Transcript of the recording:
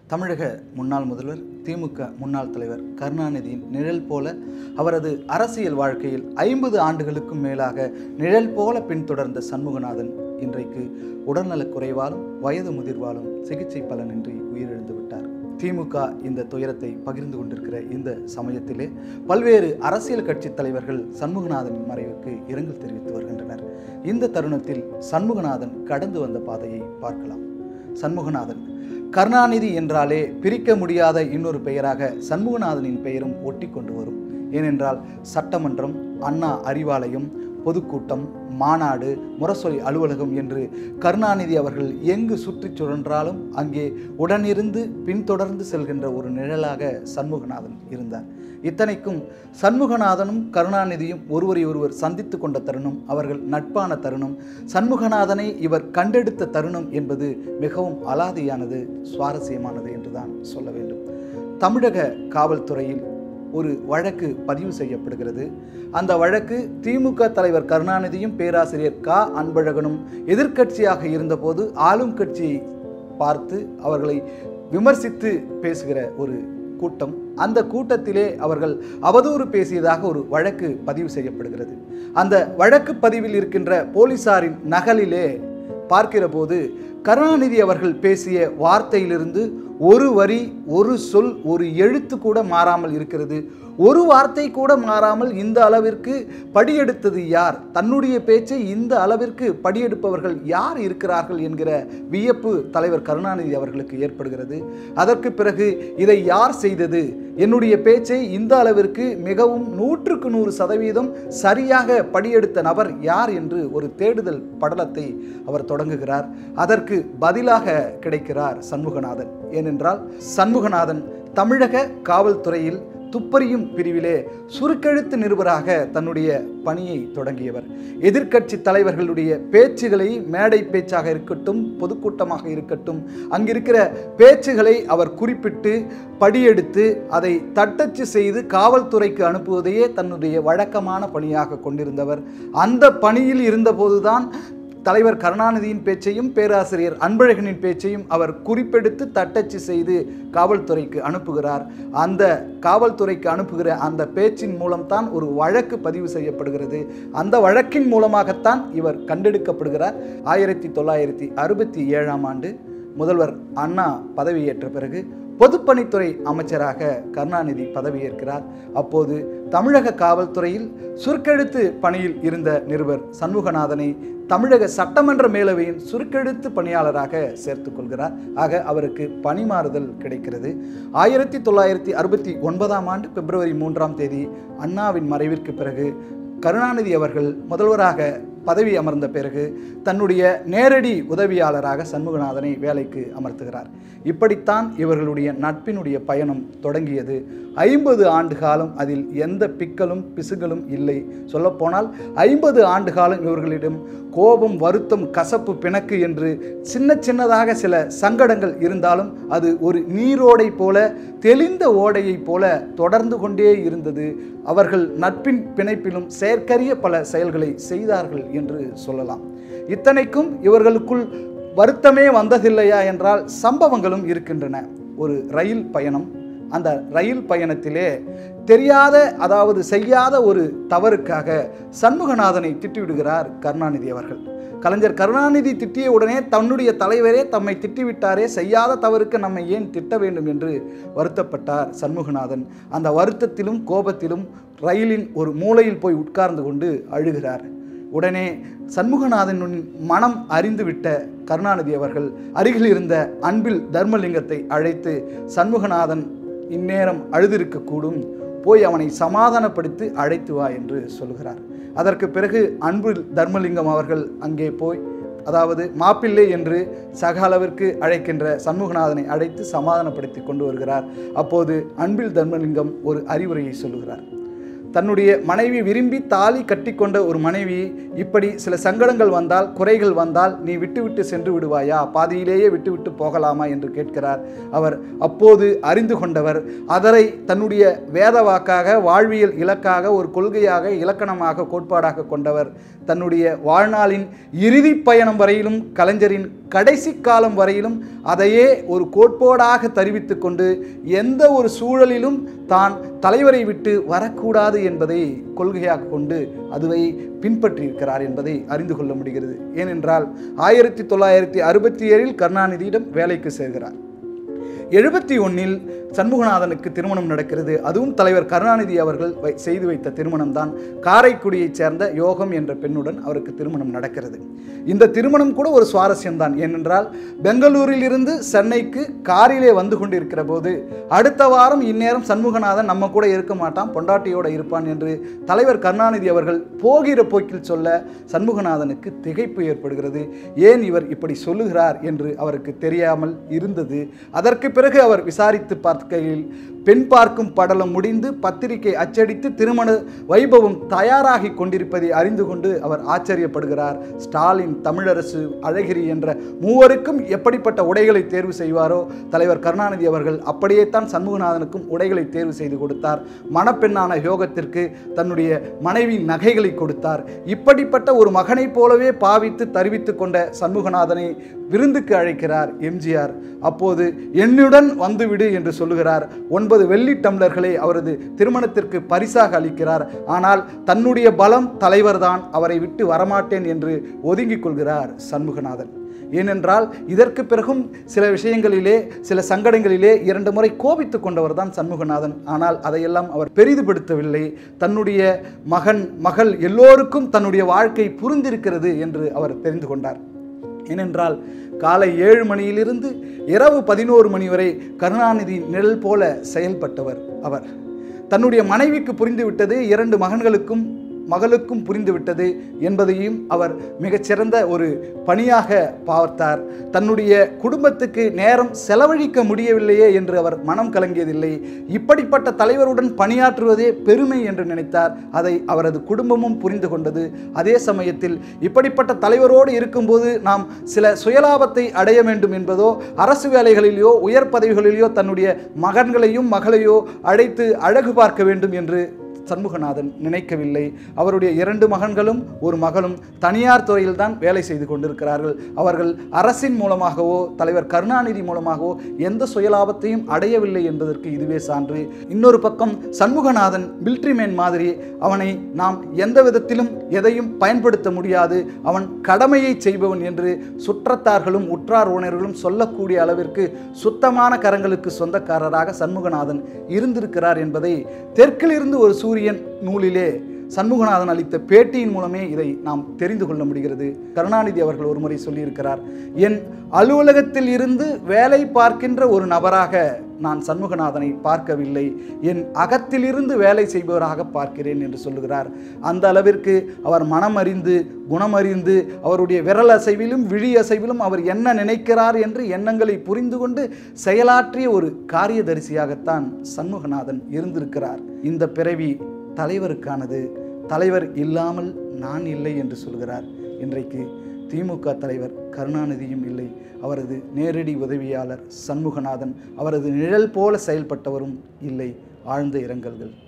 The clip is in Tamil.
தமிழக முன்னாள் முதல்வர் திமுக முன்னாள் தலைவர் கருணாநிதியின் நிழல் போல அவரது அரசியல் வாழ்க்கையில் ஐம்பது ஆண்டுகளுக்கும் மேலாக நிழல் போல பின்தொடர்ந்த சண்முகநாதன் இன்றைக்கு உடல்நலக் குறைவாலும் வயது முதிர்வாலும் சிகிச்சை பலனின்றி உயிரிழந்து விட்டார் திமுக இந்த துயரத்தை பகிர்ந்து கொண்டிருக்கிற இந்த சமயத்திலே பல்வேறு அரசியல் கட்சி தலைவர்கள் சண்முகநாதனின் மறைவுக்கு இரங்கல் தெரிவித்து வருகின்றனர் இந்த தருணத்தில் சண்முகநாதன் கடந்து வந்த பாதையை பார்க்கலாம் சண்முகநாதன் கருணாநிதி என்றாலே பிரிக்க முடியாத இன்னொரு பெயராக சண்முகநாதனின் பெயரும் ஒட்டி கொண்டு வரும் ஏனென்றால் சட்டமன்றம் அண்ணா அறிவாலயம் பொதுக்கூட்டம் மாநாடு முரசொலி அலுவலகம் என்று கருணாநிதி அவர்கள் எங்கு சுற்றி சுழன்றாலும் அங்கே உடனிருந்து பின்தொடர்ந்து செல்கின்ற ஒரு நிழலாக சண்முகநாதன் இருந்தார் இத்தனைக்கும் சண்முகநாதனும் கருணாநிதியும் ஒருவரை ஒருவர் சந்தித்து கொண்ட தருணம் அவர்கள் நட்பான தருணம் சண்முகநாதனை இவர் கண்டெடுத்த தருணம் என்பது மிகவும் அலாதியானது சுவாரஸ்யமானது என்றுதான் சொல்ல வேண்டும் தமிழக காவல்துறையில் ஒரு வழக்கு பதிவு செய்யப்படுகிறது அந்த வழக்கு திமுக தலைவர் கருணாநிதியும் பேராசிரியர் க அன்பழகனும் எதிர்க்கட்சியாக இருந்தபோது ஆளும் கட்சியை பார்த்து அவர்களை விமர்சித்து பேசுகிற ஒரு கூட்டம் அந்த கூட்டத்திலே அவர்கள் அவதூறு பேசியதாக ஒரு வழக்கு பதிவு செய்யப்படுகிறது அந்த வழக்கு பதிவில் இருக்கின்ற போலீசாரின் நகலிலே பார்க்கிற போது கருணாநிதி அவர்கள் பேசிய வார்த்தையிலிருந்து ஒரு வரி ஒரு சொல் ஒரு எழுத்து கூட மாறாமல் இருக்கிறது ஒரு வார்த்தை கூட மாறாமல் இந்த அளவிற்கு படியெடுத்தது யார் தன்னுடைய பேச்சை இந்த அளவிற்கு படியெடுப்பவர்கள் யார் இருக்கிறார்கள் என்கிற வியப்பு தலைவர் கருணாநிதி அவர்களுக்கு ஏற்படுகிறது அதற்கு பிறகு இதை யார் செய்தது என்னுடைய பேச்சை இந்த அளவிற்கு மிகவும் நூற்றுக்கு நூறு சதவீதம் சரியாக படியெடுத்த நபர் யார் என்று ஒரு தேடுதல் படலத்தை அவர் தொடங்குகிறார் அதற்கு பதிலாக கிடைக்கிறார் சண்முகநாதன் ஏனென்றால் சண்முகநாதன் தமிழக காவல்துறையில் துப்பறியும் பிரிவிலே சுருக்கெழுத்து நிருபராக தன்னுடைய பணியை தொடங்கியவர் எதிர்க்கட்சி தலைவர்களுடைய பேச்சுகளை மேடை பேச்சாக இருக்கட்டும் பொதுக்கூட்டமாக இருக்கட்டும் அங்கிருக்கிற பேச்சுகளை அவர் குறிப்பிட்டு படியெடுத்து அதை தட்டச்சு செய்து காவல்துறைக்கு அனுப்புவதையே தன்னுடைய வழக்கமான பணியாக கொண்டிருந்தவர் அந்த பணியில் இருந்தபோதுதான் தலைவர் கருணாநிதியின் பேச்சையும் பேராசிரியர் அன்பழகனின் பேச்சையும் அவர் குறிப்பெடுத்து தட்டச்சு செய்து காவல்துறைக்கு அனுப்புகிறார் அந்த காவல்துறைக்கு அனுப்புகிற அந்த பேச்சின் மூலம்தான் ஒரு வழக்கு பதிவு செய்யப்படுகிறது அந்த வழக்கின் மூலமாகத்தான் இவர் கண்டெடுக்கப்படுகிறார் ஆயிரத்தி தொள்ளாயிரத்தி அறுபத்தி ஏழாம் ஆண்டு முதல்வர் அண்ணா பதவியேற்ற பிறகு பொதுப்பணித்துறை அமைச்சராக கருணாநிதி பதவியேற்கிறார் அப்போது தமிழக காவல்துறையில் சுருக்கெழுத்து பணியில் இருந்த நிருபர் சண்முகநாதனை தமிழக சட்டமன்ற மேலவையின் சுருக்கெழுத்து பணியாளராக சேர்த்துக் கொள்கிறார் ஆக அவருக்கு பணிமாறுதல் கிடைக்கிறது ஆயிரத்தி தொள்ளாயிரத்தி அறுபத்தி ஒன்பதாம் ஆண்டு பிப்ரவரி மூன்றாம் தேதி அண்ணாவின் மறைவிற்கு பிறகு கருணாநிதி அவர்கள் முதல்வராக பதவி அமர்ந்த பிறகு தன்னுடைய நேரடி உதவியாளராக சண்முகநாதனை வேலைக்கு அமர்த்துகிறார் இப்படித்தான் இவர்களுடைய நட்பினுடைய பயணம் தொடங்கியது ஐம்பது ஆண்டு காலம் அதில் எந்த பிக்கலும் பிசுகளும் இல்லை சொல்லப்போனால் ஐம்பது ஆண்டு காலம் இவர்களிடம் கோபம் வருத்தம் கசப்பு பிணக்கு என்று சின்ன சின்னதாக சில சங்கடங்கள் இருந்தாலும் அது ஒரு நீரோடை போல தெளிந்த ஓடையைப் போல தொடர்ந்து கொண்டே இருந்தது அவர்கள் நட்பின் பிணைப்பிலும் செயற்கரிய பல செயல்களை செய்தார்கள் என்று சொல்லலாம் இத்தனைக்கும் இவர்களுக்குள் வருத்தமே வந்ததில்லையா என்றால் சம்பவங்களும் இருக்கின்றன ஒரு ரயில் பயணம் அந்த ரயில் பயணத்திலே தெரியாத அதாவது செய்யாத ஒரு தவறுக்காக சண்முகநாதனை திட்டிவிடுகிறார் கருணாநிதி அவர்கள் கலைஞர் கருணாநிதி திட்டிய உடனே தன்னுடைய தலைவரே தம்மை திட்டிவிட்டாரே செய்யாத தவறுக்கு நம்மை ஏன் திட்ட வேண்டும் என்று வருத்தப்பட்டார் சண்முகநாதன் அந்த வருத்தத்திலும் கோபத்திலும் ரயிலின் ஒரு மூலையில் போய் உட்கார்ந்து கொண்டு அழுகிறார் உடனே சண்முகநாதனின் மனம் அறிந்துவிட்ட கருணாநிதி அவர்கள் அருகில் இருந்த அன்பில் தர்மலிங்கத்தை அழைத்து சண்முகநாதன் இந்நேரம் அழுதிருக்கக்கூடும் போய் அவனை சமாதானப்படுத்தி அழைத்து வா என்று சொல்கிறார் அதற்கு பிறகு அன்பில் தர்மலிங்கம் அவர்கள் அங்கே போய் அதாவது மாப்பிள்ளை என்று சக அளவிற்கு அழைக்கின்ற சண்முகநாதனை அழைத்து சமாதானப்படுத்தி கொண்டு வருகிறார் அப்போது அன்பில் தர்மலிங்கம் ஒரு அறிவுரையை சொல்லுகிறார் தன்னுடைய மனைவி விரும்பி தாலி கட்டிக்கொண்ட ஒரு மனைவி இப்படி சில சங்கடங்கள் வந்தால் குறைகள் வந்தால் நீ விட்டுவிட்டு சென்று விடுவாயா பாதியிலேயே விட்டுவிட்டு போகலாமா என்று கேட்கிறார் அவர் அப்போது அறிந்து கொண்டவர் அதரை தன்னுடைய வேத வாக்காக வாழ்வியல் இலக்காக ஒரு கொள்கையாக இலக்கணமாக கோட்பாடாக கொண்டவர் தன்னுடைய வாழ்நாளின் இறுதி பயணம் வரையிலும் கலைஞரின் கடைசி காலம் வரையிலும் அதையே ஒரு கோட்பாடாக தெரிவித்து கொண்டு எந்த ஒரு சூழலிலும் தான் தலைவரை விட்டு வரக்கூடாது என்பதை கொள்கையாக கொண்டு அதுவை பின்பற்றியிருக்கிறார் என்பதை அறிந்து கொள்ள முடிகிறது ஏனென்றால் ஆயிரத்தி தொள்ளாயிரத்தி அறுபத்தி ஏழில் கருணாநிதியிடம் வேலைக்கு சேர்கிறார் எழுபத்தி ஒன்றில் சண்முகநாதனுக்கு திருமணம் நடக்கிறது அதுவும் தலைவர் கருணாநிதி அவர்கள் வை- செய்து வைத்த திருமணம் தான் காரைக்குடியைச் சேர்ந்த யோகம் என்ற பெண்ணுடன் அவருக்கு திருமணம் நடக்கிறது இந்த திருமணம் கூட ஒரு சுவாரஸ்யம்தான் ஏனென்றால் பெங்களூரில் இருந்து சென்னைக்கு காரிலே வந்து கொண்டிருக்கிற போது அடுத்த வாரம் இந்நேரம் சண்முகநாதன் நம்ம கூட இருக்க மாட்டான் பொண்டாட்டியோட இருப்பான் என்று தலைவர் கருணாநிதி அவர்கள் போகிற போக்கில் சொல்ல சண்முகநாதனுக்கு திகைப்பு ஏற்படுகிறது ஏன் இவர் இப்படி சொல்லுகிறார் என்று அவருக்கு தெரியாமல் இருந்தது அதற்கு பிறகு அவர் விசாரித்து பார்க்கையில் பெண் பார்க்கும் படலம் முடிந்து பத்திரிகை அச்சடித்து திருமண வைபவம் தயாராகி கொண்டிருப்பதை அறிந்து கொண்டு அவர் ஆச்சரியப்படுகிறார் ஸ்டாலின் தமிழரசு அழகிரி என்ற மூவருக்கும் எப்படிப்பட்ட உடைகளை தேர்வு செய்வாரோ தலைவர் கருணாநிதி அவர்கள் அப்படியேத்தான் சண்முகநாதனுக்கும் உடைகளை தேர்வு செய்து கொடுத்தார் மணப்பெண்ணான யோகத்திற்கு தன்னுடைய மனைவி நகைகளை கொடுத்தார் இப்படிப்பட்ட ஒரு மகனைப் போலவே பாவித்து தருவித்து கொண்ட சண்முகநாதனை விருந்துக்கு அழைக்கிறார் எம்ஜிஆர் அப்போது என்னுடன் வந்துவிடு என்று சொல்லுகிறார் ஒன்பது வெள்ளி டம்ளர்களை அவரது திருமணத்திற்கு பரிசாக அளிக்கிறார் ஆனால் தன்னுடைய பலம் தலைவர்தான் அவரை விட்டு வரமாட்டேன் என்று ஒதுங்கிக் கொள்கிறார் சண்முகநாதன் ஏனென்றால் இதற்கு பிறகும் சில விஷயங்களிலே சில சங்கடங்களிலே இரண்டு முறை கோபித்து கொண்டவர் தான் சண்முகநாதன் ஆனால் அதையெல்லாம் அவர் பெரிதுபடுத்தவில்லை தன்னுடைய மகன் மகள் எல்லோருக்கும் தன்னுடைய வாழ்க்கை புரிந்திருக்கிறது என்று அவர் தெரிந்து கொண்டார் ஏனென்றால் காலை ஏழு மணியிலிருந்து இரவு பதினோரு மணி வரை கருணாநிதி நிழல் போல செயல்பட்டவர் அவர் தன்னுடைய மனைவிக்கு புரிந்துவிட்டது இரண்டு மகன்களுக்கும் மகளுக்கும் புரிந்துவிட்டது என்பதையும் அவர் மிகச்சிறந்த ஒரு பணியாக பார்த்தார் தன்னுடைய குடும்பத்துக்கு நேரம் செலவழிக்க முடியவில்லையே என்று அவர் மனம் கலங்கியதில்லை இப்படிப்பட்ட தலைவருடன் பணியாற்றுவதே பெருமை என்று நினைத்தார் அதை அவரது குடும்பமும் புரிந்து கொண்டது அதே சமயத்தில் இப்படிப்பட்ட தலைவரோடு இருக்கும்போது நாம் சில சுயலாபத்தை அடைய வேண்டும் என்பதோ அரசு வேலைகளிலேயோ உயர் பதவிகளிலேயோ தன்னுடைய மகன்களையும் மகளையோ அழைத்து அழகு பார்க்க வேண்டும் என்று சண்முகநாதன் நினைக்கவில்லை அவருடைய இரண்டு மகன்களும் ஒரு மகளும் தனியார் துறையில்தான் வேலை செய்து கொண்டிருக்கிறார்கள் அவர்கள் அரசின் மூலமாகவோ தலைவர் கருணாநிதி மூலமாகவோ எந்த சுயலாபத்தையும் அடையவில்லை என்பதற்கு இதுவே சான்று இன்னொரு பக்கம் சண்முகநாதன் மிலிட்ரிமேன் மாதிரி அவனை நாம் எந்த விதத்திலும் எதையும் பயன்படுத்த முடியாது அவன் கடமையை செய்பவன் என்று சுற்றத்தார்களும் உற்றார் உணர்களும் சொல்லக்கூடிய அளவிற்கு சுத்தமான கரங்களுக்கு சொந்தக்காரராக சண்முகநாதன் இருந்திருக்கிறார் என்பதை தெற்கிலிருந்து ஒரு சூரியன் நூலிலே சண்முகநாதன் அளித்த பேட்டியின் மூலமே இதை நாம் தெரிந்து கொள்ள முடிகிறது கருணாநிதி அவர்கள் ஒருமுறை சொல்லியிருக்கிறார் என் அலுவலகத்தில் இருந்து வேலை பார்க்கின்ற ஒரு நபராக நான் சண்முகநாதனை பார்க்கவில்லை என் அகத்திலிருந்து வேலை செய்பவராக பார்க்கிறேன் என்று சொல்லுகிறார் அந்த அளவிற்கு அவர் மனம் அறிந்து குணமறிந்து அவருடைய விரல் அசைவிலும் விழி அசைவிலும் அவர் என்ன நினைக்கிறார் என்று எண்ணங்களை புரிந்து கொண்டு செயலாற்றிய ஒரு காரியதரிசியாகத்தான் சண்முகநாதன் இருந்திருக்கிறார் இந்த பிறவி தலைவருக்கானது தலைவர் இல்லாமல் நான் இல்லை என்று சொல்கிறார் இன்றைக்கு திமுக தலைவர் கருணாநிதியும் இல்லை அவரது நேரடி உதவியாளர் சண்முகநாதன் அவரது நிழல் போல செயல்பட்டவரும் இல்லை ஆழ்ந்த இரங்கல்கள்